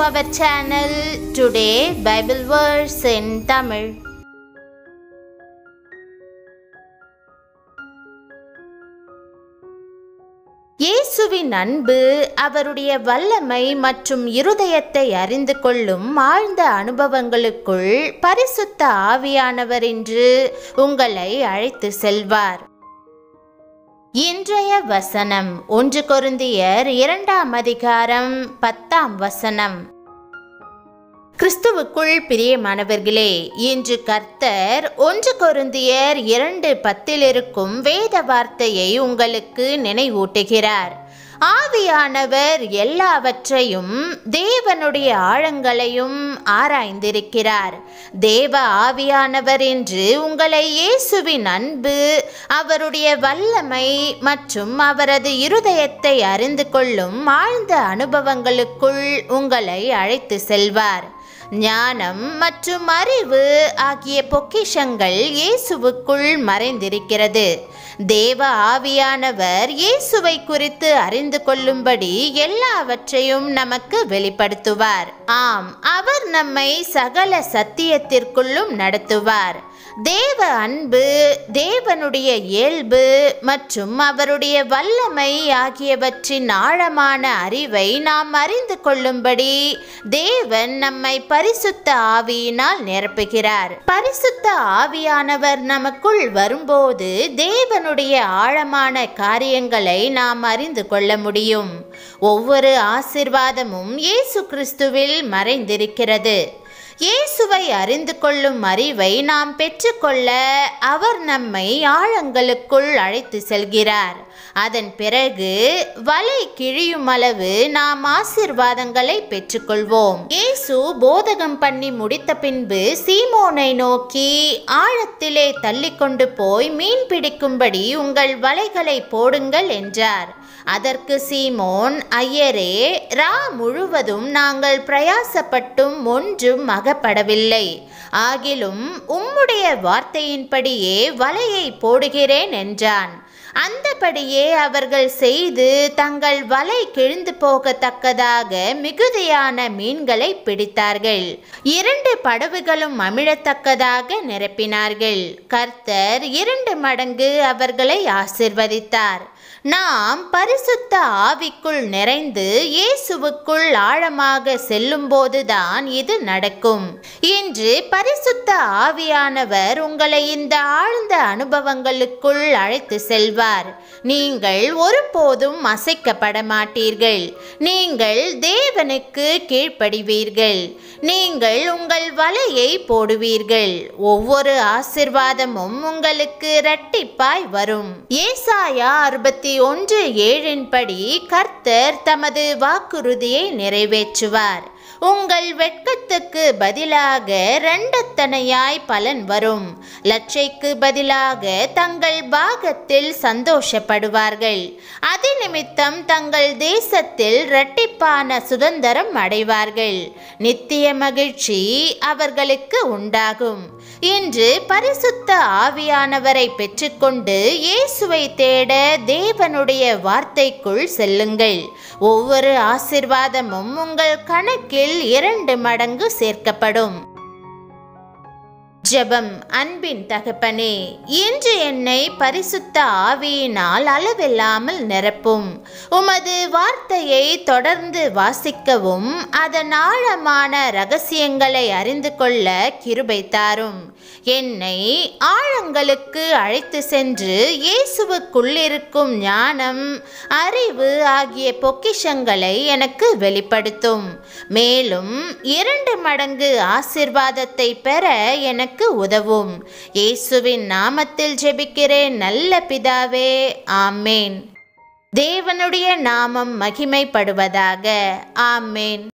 our channel Today Bible Verse in Tamil. இயேசுவின் அன்பு அவருடைய வல்லமை மற்றும் இருதயத்தை அறிந்து கொள்ளும் ஆழ்ந்த அனுபவங்களுக்குள் பரிசுத்த ஆவியானவர் என்று உங்களை அழைத்து செல்வார் இன்றைய வசனம் ஒன்று கொருந்தியர் இரண்டாம் அதிகாரம் பத்தாம் வசனம் கிறிஸ்துவுக்குள் பிரியமானவர்களே இன்று கர்த்தர் ஒன்று கொருந்தியர் இரண்டு பத்தில் இருக்கும் வேத வார்த்தையை உங்களுக்கு நினைவூட்டுகிறார் ஆவியானவர் எல்லாவற்றையும் தேவனுடைய ஆழங்களையும் ஆராய்ந்திருக்கிறார் தேவ ஆவியானவர் என்று உங்களை இயேசுவின் அன்பு அவருடைய வல்லமை மற்றும் அவரது இருதயத்தை அறிந்து கொள்ளும் ஆழ்ந்த அனுபவங்களுக்குள் உங்களை அழைத்து செல்வார் ஞானம் மற்றும் அறிவு ஆகிய பொக்கிஷங்கள் இயேசுவுக்குள் மறைந்திருக்கிறது தேவ ஆவியானவர் இயேசுவை குறித்து அறிந்து கொள்ளும்படி எல்லாவற்றையும் நமக்கு வெளிப்படுத்துவார் ஆம் அவர் நம்மை சகல சத்தியத்திற்குள்ளும் நடத்துவார் தேவ அன்பு தேவனுடைய இயல்பு மற்றும் அவருடைய வல்லமை ஆகியவற்றின் ஆழமான அறிவை நாம் அறிந்து கொள்ளும்படி தேவன் நம்மை பரிசுத்த ஆவியினால் நிரப்புகிறார் பரிசுத்த ஆவியானவர் நமக்குள் வரும்போது தேவனுடைய ஆழமான காரியங்களை நாம் அறிந்து கொள்ள முடியும் ஒவ்வொரு ஆசிர்வாதமும் இயேசு கிறிஸ்துவில் மறைந்திருக்கிறது இயேசுவை அறிந்து கொள்ளும் அறிவை நாம் பெற்றுக்கொள்ள அவர் நம்மை ஆழங்களுக்குள் அழைத்து செல்கிறார் அதன் பிறகு வலை கிழியும் அளவு நாம் ஆசிர்வாதங்களை பெற்றுக்கொள்வோம் இயேசு போதகம் பண்ணி முடித்த பின்பு சீமோனை நோக்கி ஆழத்திலே தள்ளி கொண்டு போய் மீன் பிடிக்கும்படி உங்கள் வலைகளை போடுங்கள் என்றார் அதற்கு சீமோன் ஐயரே ரா முழுவதும் நாங்கள் பிரயாசப்பட்டும் ஒன்றும் அகப்படவில்லை ஆகிலும் உம்முடைய வார்த்தையின்படியே வலையை போடுகிறேன் என்றான் அந்தபடியே அவர்கள் செய்து தங்கள் வலை கிழிந்து போகத்தக்கதாக மிகுதியான மீன்களை பிடித்தார்கள் இரண்டு படவுகளும் அமிழத்தக்கதாக நிரப்பினார்கள் கர்த்தர் இரண்டு மடங்கு அவர்களை ஆசிர்வதித்தார் நாம் பரிசுத்த ஆவிக்குள் நிறைந்து இயேசுவுக்குள் ஆழமாக செல்லும்போதுதான் இது நடக்கும் இன்று பரிசுத்த ஆவியானவர் உங்களை இந்த ஆழ்ந்த அனுபவங்களுக்குள் அழைத்து செல்வார் நீங்கள் ஒருபோதும் அசைக்கப்பட மாட்டீர்கள் நீங்கள் தேவனுக்கு கீழ்ப்படிவீர்கள் நீங்கள் உங்கள் வலையை போடுவீர்கள் ஒவ்வொரு ஆசிர்வாதமும் உங்களுக்கு இரட்டிப்பாய் வரும் ஏசாயா அறுபத்தி ஒன்று ஏழின்படி கர்த்தர் தமது வாக்குறுதியை நிறைவேற்றுவார் உங்கள் வெட்கத்துக்கு பதிலாக ரெண்டத்தனையாய் பலன் வரும் லட்சைக்கு பதிலாக தங்கள் பாகத்தில் சந்தோஷப்படுவார்கள் அது நிமித்தம் தங்கள் தேசத்தில் இரட்டிப்பான சுதந்திரம் அடைவார்கள் நித்திய மகிழ்ச்சி அவர்களுக்கு உண்டாகும் இன்று பரிசுத்த ஆவியானவரை பெற்றுக்கொண்டு இயேசுவை தேட தேவனுடைய வார்த்தைக்குள் செல்லுங்கள் ஒவ்வொரு ஆசிர்வாதமும் உங்கள் கணக்கில் இரண்டு மடங்கு சேர்க்கப்படும் ஜெபம் அன்பின் தகப்பனே இன்று என்னை பரிசுத்த ஆவியினால் அளவில்லாமல் நிரப்பும் உமது வார்த்தையை தொடர்ந்து வாசிக்கவும் அதன் ஆழமான ரகசியங்களை அறிந்து கொள்ள கிருபை தாரும் என்னை ஆழங்களுக்கு அழைத்து சென்று இயேசுவுக்குள்ளிருக்கும் ஞானம் அறிவு ஆகிய பொக்கிஷங்களை எனக்கு வெளிப்படுத்தும் மேலும் இரண்டு மடங்கு ஆசிர்வாதத்தை பெற எனக்கு உதவும் இயேசுவின் நாமத்தில் ஜெபிக்கிறேன் நல்ல பிதாவே ஆமேன் தேவனுடைய நாமம் மகிமைப்படுவதாக ஆமேன்